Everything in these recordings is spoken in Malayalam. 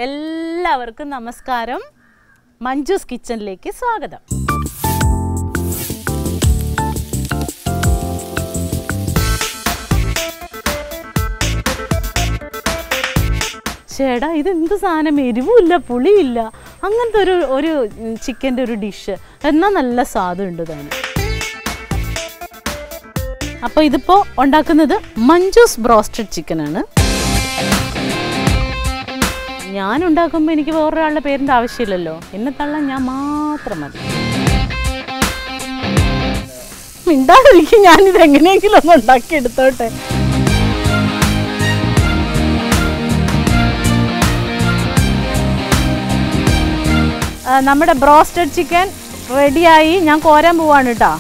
എല്ലാവർക്കും നമസ്കാരം മഞ്ജുസ് കിച്ചണിലേക്ക് സ്വാഗതം ചേടാ ഇതെന്ത് സാധനം എരിവുമില്ല പുളിയില്ല അങ്ങനത്തെ ഒരു ഒരു ചിക്കൻ്റെ ഒരു ഡിഷ് എന്നാൽ നല്ല സ്വാദുണ്ട് താനും അപ്പോൾ ഇതിപ്പോൾ ഉണ്ടാക്കുന്നത് മഞ്ജൂസ് ബ്രോസ്റ്റഡ് ചിക്കനാണ് ഞാൻ ഉണ്ടാക്കുമ്പോൾ എനിക്ക് വേറൊരാളുടെ പേരിൻ്റെ ആവശ്യമില്ലല്ലോ എന്നെ തള്ളാൻ ഞാൻ മാത്രം മതി മിണ്ടാതിരിക്കും ഞാനിത് എങ്ങനെയെങ്കിലും ഒന്ന് ഉണ്ടാക്കി എടുത്തോട്ടെ ആ, നമ്മുടെ ബ്രോസ്റ്റഡ് ചിക്കൻ റെഡിയായി ഞാൻ കോരാൻ പോവാണ് കേട്ടോ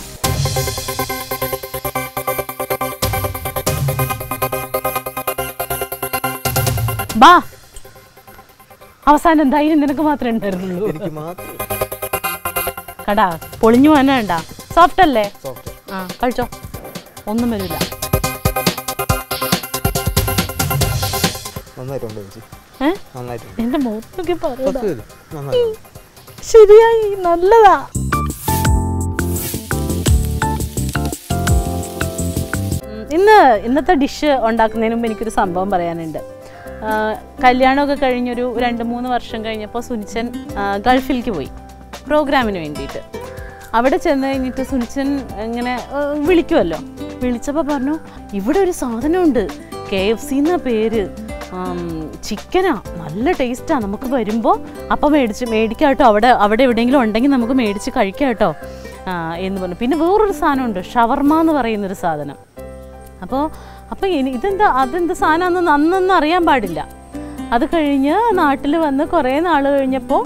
ബാ അവസാനം ധൈര്യം നിനക്ക് മാത്രമേ ഉണ്ടായിരുന്നുള്ളൂ എനിക്ക് മാത്രം കടാ പൊളിഞ്ഞു പോകാൻ വേണ്ട സോഫ്റ്റ് അല്ലേ സോഫ്റ്റ് ആ കഴിച്ചോ ഒന്നും വരില്ല നന്നായിട്ടുണ്ട് ചേച്ചി ഏ നന്നായിട്ടുണ്ട് എന്റെ മുഖത്തൊക്കെ പറയടാ സത്യം ഇത് നന്നായിട്ടുണ്ട് ശരിയായി നല്ലതാ ഉം, ഇന്ന് ഇന്നത്തെ ഡിഷ് ഉണ്ടാക്കുന്നതിന് മുമ്പ് എനിക്കൊരു സംഭവം പറയാനുണ്ട് ആ, കല്യാണമൊക്കെ കഴിഞ്ഞൊരു രണ്ട് മൂന്ന് വർഷം കഴിഞ്ഞപ്പോൾ സുനിച്ചൻ ആ, ഗൾഫിലേക്ക് പോയി പ്രോഗ്രാമിന് വേണ്ടിയിട്ട് അവിടെ ചെന്ന് കഴിഞ്ഞിട്ട് സുനിച്ചൻ ഇങ്ങനെ ആ, വിളിക്കുമല്ലോ വിളിച്ചപ്പോൾ പറഞ്ഞു ഇവിടെ ഒരു സാധനമുണ്ട് കെ എഫ് സി എന്ന പേര് ചിക്കനാ നല്ല ടേസ്റ്റാ നമുക്ക് വരുമ്പോൾ അപ്പം മേടിച്ച് മേടിക്കാം കേട്ടോ അവിടെ അവിടെ എവിടെയെങ്കിലും ഉണ്ടെങ്കിൽ നമുക്ക് മേടിച്ച് കഴിക്കാം കേട്ടോ ആ, എന്ന് പറഞ്ഞു പിന്നെ വേറൊരു സാധനമുണ്ട് ഷവർമ എന്ന് പറയുന്നൊരു സാധനം അപ്പോൾ അപ്പോൾ ഇനി ഇതെന്താ അതെന്ത് സാധനമാണെന്ന് അന്നൊന്നും അറിയാൻ പാടില്ല അത് കഴിഞ്ഞ് നാട്ടിൽ വന്ന് കുറേ നാൾ കഴിഞ്ഞപ്പോൾ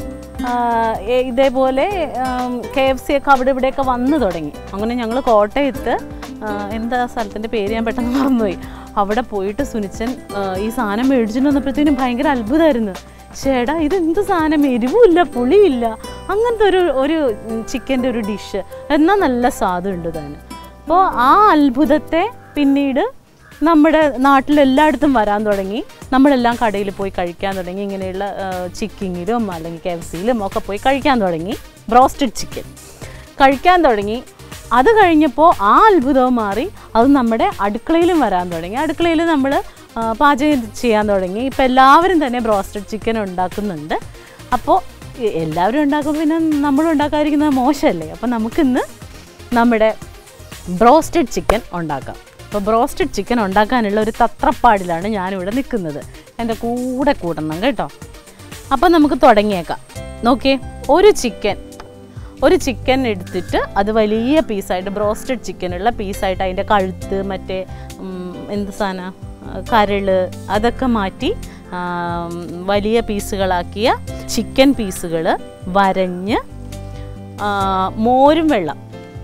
ഇതേപോലെ കെ എഫ് സി ഒക്കെ അവിടെ ഇവിടെയൊക്കെ വന്ന് തുടങ്ങി അങ്ങനെ ഞങ്ങൾ കോട്ടയത്ത് ആ, എന്താ സ്ഥലത്തിൻ്റെ പേര് ഞാൻ പെട്ടെന്ന് മറന്നുപോയി അവിടെ പോയിട്ട് സുനിച്ചൻ ആ, ഈ സാധനം മേടിച്ചിട്ട് വന്നപ്പോഴത്തേനും ഭയങ്കര അത്ഭുതമായിരുന്നു ചേടാ ഇതെന്ത് സാധനം എരിവുമില്ല പുളിയില്ല അങ്ങനത്തെ ഒരു ഒരു ചിക്കൻ്റെ ഒരു ഡിഷ് എന്നാൽ നല്ല സ്വാദുണ്ട് താനും അപ്പോൾ ആ അത്ഭുതത്തെ പിന്നീട് നമ്മുടെ നാട്ടിലെല്ലായിടത്തും വരാൻ തുടങ്ങി നമ്മളെല്ലാം കടയിൽ പോയി കഴിക്കാൻ തുടങ്ങി ഇങ്ങനെയുള്ള ചിക്കിങ്ങിലും അല്ലെങ്കിൽ കെ എഫ് സിയിലും ഒക്കെ പോയി കഴിക്കാൻ തുടങ്ങി ബ്രോസ്റ്റഡ് ചിക്കൻ കഴിക്കാൻ തുടങ്ങി അത് കഴിഞ്ഞപ്പോൾ ആ അത്ഭുതവും മാറി അത് നമ്മുടെ അടുക്കളയിലും വരാൻ തുടങ്ങി അടുക്കളയിൽ നമ്മൾ പാചകം ചെയ്യാൻ തുടങ്ങി ഇപ്പം എല്ലാവരും തന്നെ ബ്രോസ്റ്റഡ് ചിക്കൻ ഉണ്ടാക്കുന്നുണ്ട് അപ്പോൾ എല്ലാവരും ഉണ്ടാക്കുമ്പോൾ പിന്നെ നമ്മൾ ഉണ്ടാക്കാതിരിക്കുന്നത് മോശമല്ലേ അപ്പോൾ നമുക്കിന്ന് നമ്മുടെ ബ്രോസ്റ്റഡ് ചിക്കൻ ഉണ്ടാക്കാം അപ്പോൾ ബ്രോസ്റ്റഡ് ചിക്കൻ ഉണ്ടാക്കാനുള്ള ഒരു തത്രപ്പാടിലാണ് ഞാനിവിടെ നിൽക്കുന്നത് എൻ്റെ കൂടെ കൂടണം കേട്ടോ അപ്പോൾ നമുക്ക് തുടങ്ങിയേക്കാം നോക്കിയേ ഒരു ചിക്കൻ ഒരു ചിക്കൻ എടുത്തിട്ട് അത് വലിയ പീസായിട്ട് ബ്രോസ്റ്റഡ് ചിക്കനുള്ള പീസായിട്ട് അതിൻ്റെ കഴുത്ത് മറ്റേ ഉം, എന്ത് സാധനം കരള് അതൊക്കെ മാറ്റി ആ, വലിയ പീസുകളാക്കിയ ചിക്കൻ പീസുകൾ വരഞ്ഞ് ആ, മോരും വെള്ളം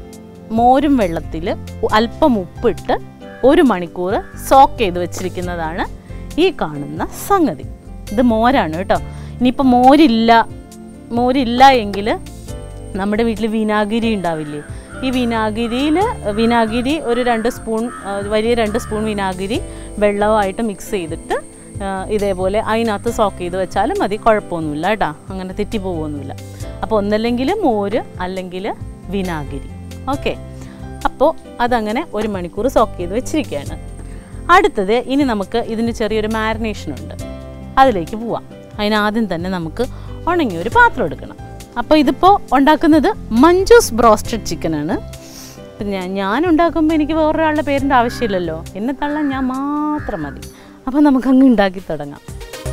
മോരും വെള്ളത്തിൽ അല്പം ഉപ്പിട്ട് ഒരു മണിക്കൂർ സോക്ക് ചെയ്ത് വെച്ചിരിക്കുന്നതാണ് ഈ കാണുന്ന സംഗതി ഇത് മോരാണ് കേട്ടോ ഇനിയിപ്പോൾ മോരില്ല മോരില്ല എങ്കിൽ നമ്മുടെ വീട്ടിൽ വിനാഗിരി ഉണ്ടാവില്ലേ ഈ വിനാഗിരിയിൽ വിനാഗിരി ഒരു രണ്ട് സ്പൂൺ ആ, വലിയ രണ്ട് സ്പൂൺ വിനാഗിരി വെള്ളമായിട്ട് മിക്സ് ചെയ്തിട്ട് ആ, ഇതേപോലെ അതിനകത്ത് സോക്ക് ചെയ്ത് വെച്ചാലും മതി കുഴപ്പമൊന്നുമില്ല കേട്ടോ അങ്ങനെ തെറ്റിപ്പോവൊന്നുമില്ല അപ്പോൾ ഒന്നല്ലെങ്കിൽ മോര് അല്ലെങ്കിൽ വിനാഗിരി ഓക്കെ അപ്പോൾ അതങ്ങനെ ഒരു മണിക്കൂർ സോക്ക് ചെയ്ത് വെച്ചിരിക്കുകയാണ് അടുത്തത് ഇനി നമുക്ക് ഇതിന് ചെറിയൊരു മാരിനേഷൻ ഉണ്ട് അതിലേക്ക് പോവാം അതിനാദ്യം തന്നെ നമുക്ക് ഉണങ്ങിയ ഒരു പാത്രം എടുക്കണം അപ്പോൾ ഇതിപ്പോൾ ഉണ്ടാക്കുന്നത് മഞ്ജൂസ് ബ്രോസ്റ്റഡ് ചിക്കനാണ് പിന്നെ ഞാൻ ഉണ്ടാക്കുമ്പോൾ എനിക്ക് വേറൊരാളുടെ പേരിൻ്റെ ആവശ്യമില്ലല്ലോ എന്നെ തള്ളാൻ ഞാൻ മാത്രം മതി അപ്പോൾ നമുക്കങ്ങ് ഉണ്ടാക്കി തുടങ്ങാം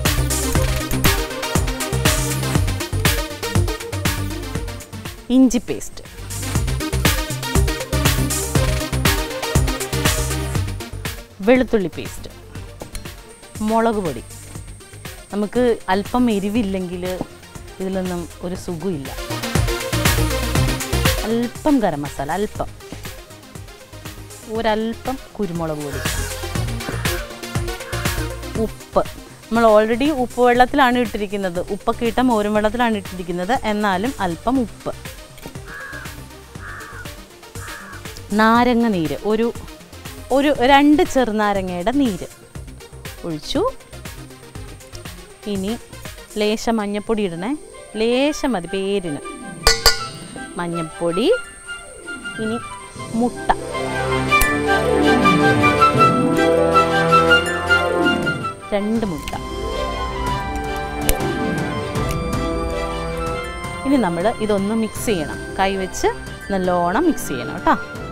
ഇഞ്ചി പേസ്റ്റ് വെളുത്തുള്ളി പേസ്റ്റ് മുളക് പൊടി നമുക്ക് അല്പം എരിവില്ലെങ്കിൽ ഇതിലൊന്നും ഒരു സുഖമില്ല അല്പം ഗരം മസാല അല്പം ഒരല്പം കുരുമുളക് പൊടി ഉപ്പ് നമ്മൾ ഓൾറെഡി ഉപ്പ് വെള്ളത്തിലാണ് ഇട്ടിരിക്കുന്നത് ഉപ്പൊക്കെ ഇട്ട മോരും വെള്ളത്തിലാണ് ഇട്ടിരിക്കുന്നത് എന്നാലും അല്പം ഉപ്പ് നാരങ്ങ നീര് ഒരു ഒരു രണ്ട് ചെറുനാരങ്ങയുടെ നീര് ഒഴിച്ചു ഇനി ലേശം മഞ്ഞപ്പൊടി ഇടണേ ലേശം മതി പേരിന് മഞ്ഞപ്പൊടി ഇനി മുട്ട രണ്ട് മുട്ട ഇനി നമ്മൾ ഇതൊന്ന് മിക്സ് ചെയ്യണം കൈ വെച്ച് നല്ലോണം മിക്സ് ചെയ്യണം കേട്ടോ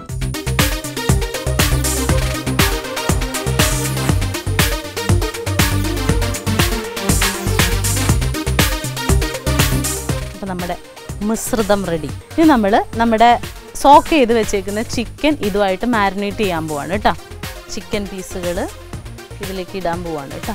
അപ്പോൾ നമ്മുടെ മിശ്രിതം റെഡി ഇനി നമ്മൾ നമ്മുടെ സോക്ക് ചെയ്ത് വെച്ചേക്കുന്ന ചിക്കൻ ഇതുമായിട്ട് മാരിനേറ്റ് ചെയ്യാൻ പോവാണ് കേട്ടോ ചിക്കൻ പീസുകൾ ഇതിലേക്ക് ഇടാൻ പോവാണ് കേട്ടോ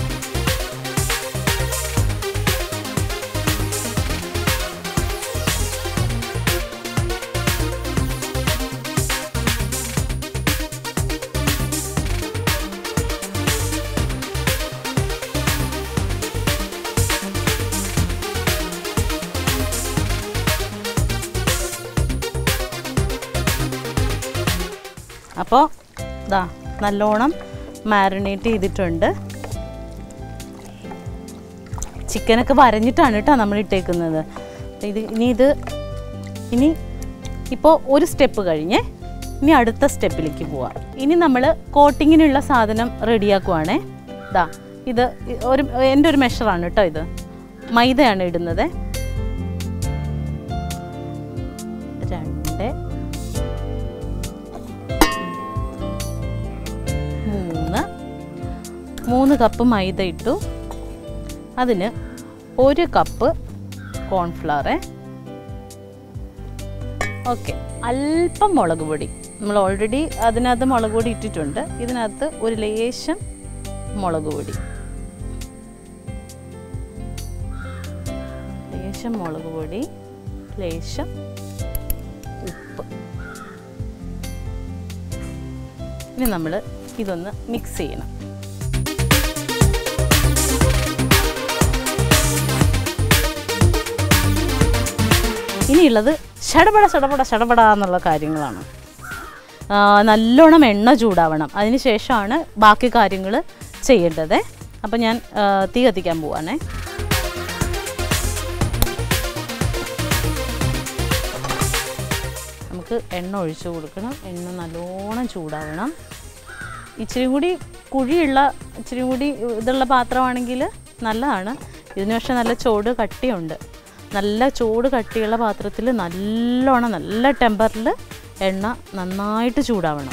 അപ്പോൾ ഇതാ നല്ലോണം മാരിനേറ്റ് ചെയ്തിട്ടുണ്ട് ചിക്കനൊക്കെ വരഞ്ഞിട്ടാണ് കേട്ടോ നമ്മൾ ഇട്ടേക്കുന്നത് അപ്പൊ ഇത് ഇനി ഇത് ഇനി ഇപ്പോൾ ഒരു സ്റ്റെപ്പ് കഴിഞ്ഞേ ഇനി അടുത്ത സ്റ്റെപ്പിലേക്ക് പോവാം ഇനി നമ്മൾ കോട്ടിങ്ങിനുള്ള സാധനം റെഡിയാക്കുവാണേ ഇതാ ഇത് ഒരു എൻ്റെ ഒരു മെഷറാണ് കേട്ടോ ഇത് മൈദയാണ് ഇടുന്നത് രണ്ട് മൂന്ന് മൂന്ന് കപ്പ് മൈദ ഇട്ടു അതിന് ഒരു കപ്പ് കോൺഫ്ലവർ ഓക്കെ അല്പം മുളക് പൊടി നമ്മൾ ഓൾറെഡി അതിനകത്ത് മുളക് പൊടി ഇട്ടിട്ടുണ്ട് ഇതിനകത്ത് ഒരു ലേശം മുളക് പൊടി ലേശം മുളക് പൊടി ലേശം ഉപ്പ് ഇനി നമ്മൾ ഇതൊന്ന് മിക്സ് ചെയ്യണം ഇനിയുള്ളത് ഷടപട ഷടപട ഷടപട എന്നുള്ള കാര്യങ്ങളാണ് ആ, നല്ലോണം എണ്ണ ചൂടാവണം അതിന് ശേഷമാണ് ബാക്കി കാര്യങ്ങൾ ചെയ്യേണ്ടത് അപ്പം ഞാൻ ആ, തീ കത്തിക്കാൻ പോവാണേ നമുക്ക് എണ്ണ ഒഴിച്ചു കൊടുക്കണം എണ്ണ നല്ലോണം ചൂടാവണം ഇച്ചിരി കൂടി കുഴിയുള്ള ഇച്ചിരി കൂടി ഇതുള്ള പാത്രമാണെങ്കിൽ നല്ലതാണ് ഇതിന് പക്ഷേ നല്ല ചൂട് കട്ടിയുണ്ട് നല്ല ചൂട് കട്ടിയുള്ള പാത്രത്തിൽ നല്ലോണം നല്ല ടെമ്പറിൽ എണ്ണ നന്നായിട്ട് ചൂടാവണം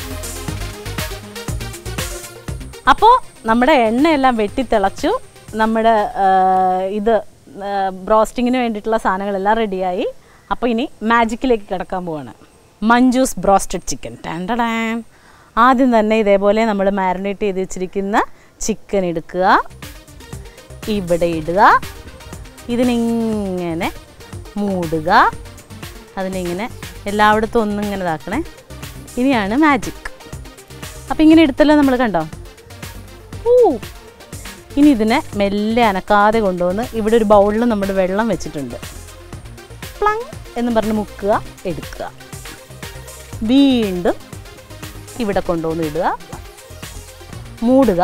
അപ്പോൾ നമ്മുടെ എണ്ണയെല്ലാം വെട്ടിത്തിളച്ചു നമ്മുടെ ആ, ഇത് ബ്രോസ്റ്റിങ്ങിന് വേണ്ടിയിട്ടുള്ള സാധനങ്ങളെല്ലാം റെഡിയായി അപ്പോൾ ഇനി മാജിക്കിലേക്ക് കിടക്കാൻ പോവാണ് മഞ്ജൂസ് ബ്രോസ്റ്റഡ് ചിക്കൻ ടാൻഡടാം ആദ്യം തന്നെ ഇതേപോലെ നമ്മൾ മാരിനേറ്റ് ചെയ്ത് വെച്ചിരിക്കുന്ന ചിക്കൻ എടുക്കുക ഇവിടെ ഇടുക ഇതിനിങ്ങനെ മൂടുക അതിനിങ്ങനെ എല്ലായിടത്തും ഒന്നും ഇങ്ങനെ ഇതാക്കണേ ഇനിയാണ് മാജിക് അപ്പം ഇങ്ങനെ എടുത്തല്ലോ നമ്മൾ കണ്ടോ ഊ ഇനി ഇതിനെ മെല്ലെ അനക്കാതെ കൊണ്ടുവന്ന് ഇവിടെ ഒരു ബൗളിൽ നമ്മൾ വെള്ളം വെച്ചിട്ടുണ്ട് പ്ലങ് എന്ന് പറഞ്ഞ് മുക്കുക എടുക്കുക വീണ്ടും ഇവിടെ കൊണ്ടുവന്ന് ഇടുക മൂടുക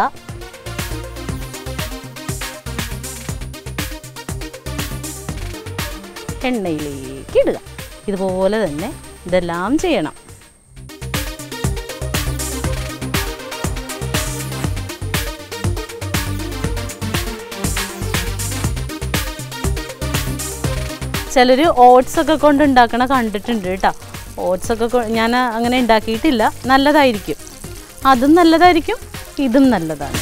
എണ്ണയിലേക്ക് ഇടുക ഇതുപോലെ തന്നെ ഇതെല്ലാം ചെയ്യണം ചിലർ ഓട്സ് ഒക്കെ കൊണ്ട് ഉണ്ടാക്കണ കണ്ടിട്ടുണ്ട് കേട്ടോ ഓട്സ് ഒക്കെ കൊ- ഞാൻ അങ്ങനെ ഉണ്ടാക്കിയിട്ടില്ല നല്ലതായിരിക്കും അതും നല്ലതായിരിക്കും ഇതും നല്ലതാണ്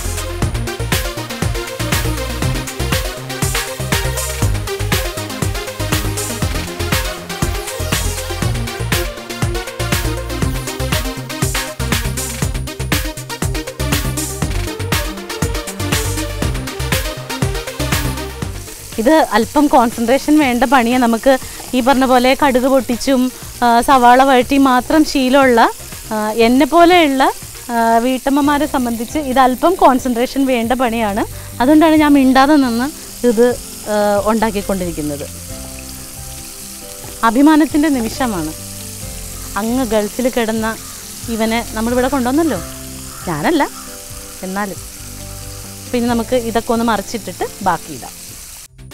ഇത് അല്പം കോൺസെൻട്രേഷൻ വേണ്ട പണിയെ നമുക്ക് ഈ പറഞ്ഞ പോലെ കടുക് പൊട്ടിച്ചും ആ, സവാള വഴറ്റി മാത്രം ശീലമുള്ള ആ, എന്നെ പോലെയുള്ള ആ, വീട്ടമ്മമാരെ സംബന്ധിച്ച് ഇത് അല്പം കോൺസെൻട്രേഷൻ വേണ്ട പണിയാണ് അതുകൊണ്ടാണ് ഞാൻ മിണ്ടാതെ നിന്ന് ഇത് ആ, ഉണ്ടാക്കിക്കൊണ്ടിരിക്കുന്നത് അഭിമാനത്തിൻ്റെ നിമിഷമാണ് അങ്ങ് ഗൾഫിൽ കിടന്ന ഇവനെ നമ്മളിവിടെ കൊണ്ടുവന്നല്ലോ ഞാനല്ല എന്നാലും പിന്നെ നമുക്ക് ഇതൊക്കെ ഒന്ന് മറിച്ചിട്ടിട്ട് ബാക്കി ഇടാം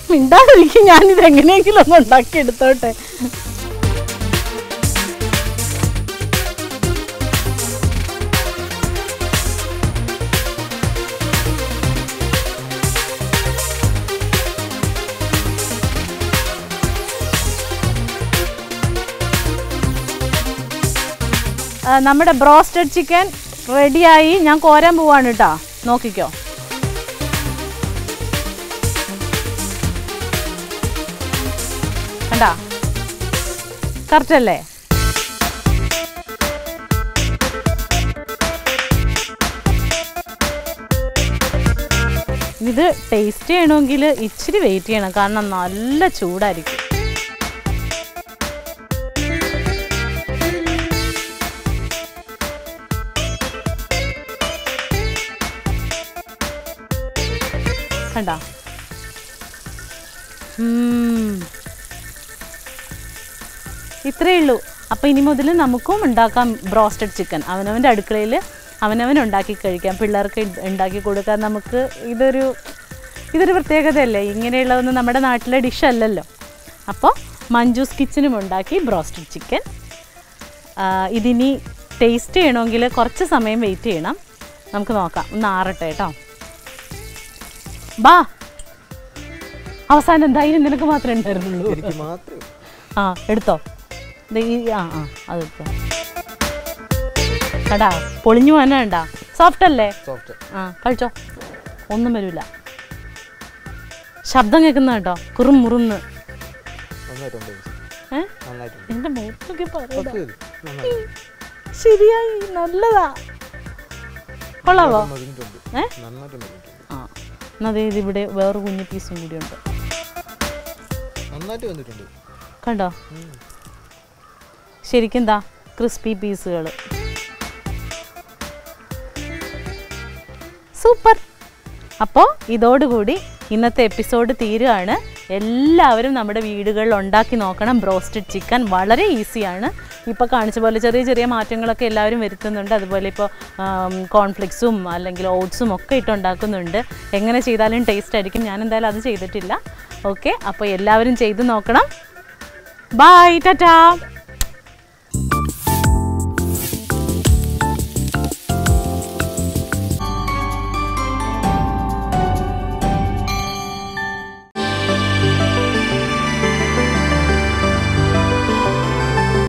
മിണ്ടാതിരിക്കും ഞാനിത് എങ്ങനെയെങ്കിലും ഒന്ന് ഉണ്ടാക്കി എടുത്തോട്ടെ ആ, നമ്മുടെ ബ്രോസ്റ്റഡ് ചിക്കൻ റെഡിയായി ഞാൻ കോരാൻ പോവാണ് കേട്ടോ നോക്കിക്കോ കണ്ടാ കറക്റ്റ് അല്ലേ ഇത് ടേസ്റ്റ് ചെയ്യണമെങ്കിൽ ഇച്ചിരി വെയിറ്റ് ചെയ്യണം കാരണം നല്ല ചൂടായിരിക്കും കണ്ട ഇത്രയേ ഉള്ളൂ അപ്പോൾ ഇനി മുതൽ നമുക്കും ഉണ്ടാക്കാം ബ്രോസ്റ്റഡ് ചിക്കൻ അവനവൻ്റെ അടുക്കളയിൽ അവനവൻ ഉണ്ടാക്കി കഴിക്കാം പിള്ളേർക്ക് ഇ- ഉണ്ടാക്കി കൊടുക്കാൻ നമുക്ക് ഇതൊരു ഇതൊരു പ്രത്യേകതയല്ലേ ഇങ്ങനെയുള്ളതൊന്നും നമ്മുടെ നാട്ടിലെ ഡിഷ് അല്ലല്ലോ അപ്പോൾ മഞ്ജൂസ് കിച്ചനും ഉണ്ടാക്കി ബ്രോസ്റ്റഡ് ചിക്കൻ ഇതിനി ടേസ്റ്റ് ചെയ്യണമെങ്കിൽ കുറച്ച് സമയം വെയിറ്റ് ചെയ്യണം നമുക്ക് നോക്കാം ഒന്ന് ആറട്ടെ കേട്ടോ ബാ അവസാനം എന്തായാലും നിനക്ക് മാത്രമേ ഉണ്ടായിരുന്നുള്ളൂ എനിക്ക് മാത്രമേ ആ എടുത്തോ ദേ ഈ ആ ആ അതെടുത്തോ കടാ പൊളിഞ്ഞു പോകാനാണ്ടാ സോഫ്റ്റ് അല്ലേ സോഫ്റ്റ് ആ കഴിച്ചോ ഒന്നും വരില്ല ശബ്ദം കേൾക്കുന്ന കേട്ടോ കുറും മുറുന്ന് നന്നായിട്ടുണ്ട് ഏ നന്നായിട്ടുണ്ട് എൻ്റെ മുഖത്തൊക്കെ പറയടാ കുറച്ച് മതി. നന്നായി. ശരിയായി നല്ലതാ കൊള്ളാവോ മതിഞ്ഞിട്ടുണ്ട് ഏ നന്നായിട്ട് മതിഞ്ഞിട്ടുണ്ട് ആ എന്നാ ദേ ഇതിവിടെ വേറെ കുഞ്ഞു പീസും കൂടി ഉണ്ട് നന്നായിട്ട് വന്നിട്ടുണ്ട് കണ്ടോ ഉം. ശരിക്കും എന്താ ക്രിസ്പി പീസുകൾ സൂപ്പർ അപ്പോൾ ഇതോടുകൂടി ഇന്നത്തെ എപ്പിസോഡ് തീരുകയാണ് എല്ലാവരും നമ്മുടെ വീടുകളിൽ ഉണ്ടാക്കി നോക്കണം ബ്രോസ്റ്റഡ് ചിക്കൻ വളരെ ഈസിയാണ് ഇപ്പോൾ കാണിച്ച പോലെ ചെറിയ ചെറിയ മാറ്റങ്ങളൊക്കെ എല്ലാവരും വരുത്തുന്നുണ്ട് അതുപോലെ ഇപ്പോൾ കോൺഫ്ലിക്സും അല്ലെങ്കിൽ ഓട്സും ഒക്കെ ഇട്ടുണ്ടാക്കുന്നുണ്ട് എങ്ങനെ ചെയ്താലും ടേസ്റ്റ് ആയിരിക്കും ഞാൻ എന്തായാലും അത് ചെയ്തിട്ടില്ല ഓക്കെ അപ്പോൾ എല്ലാവരും ചെയ്ത് നോക്കണം ബൈ ടാറ്റാ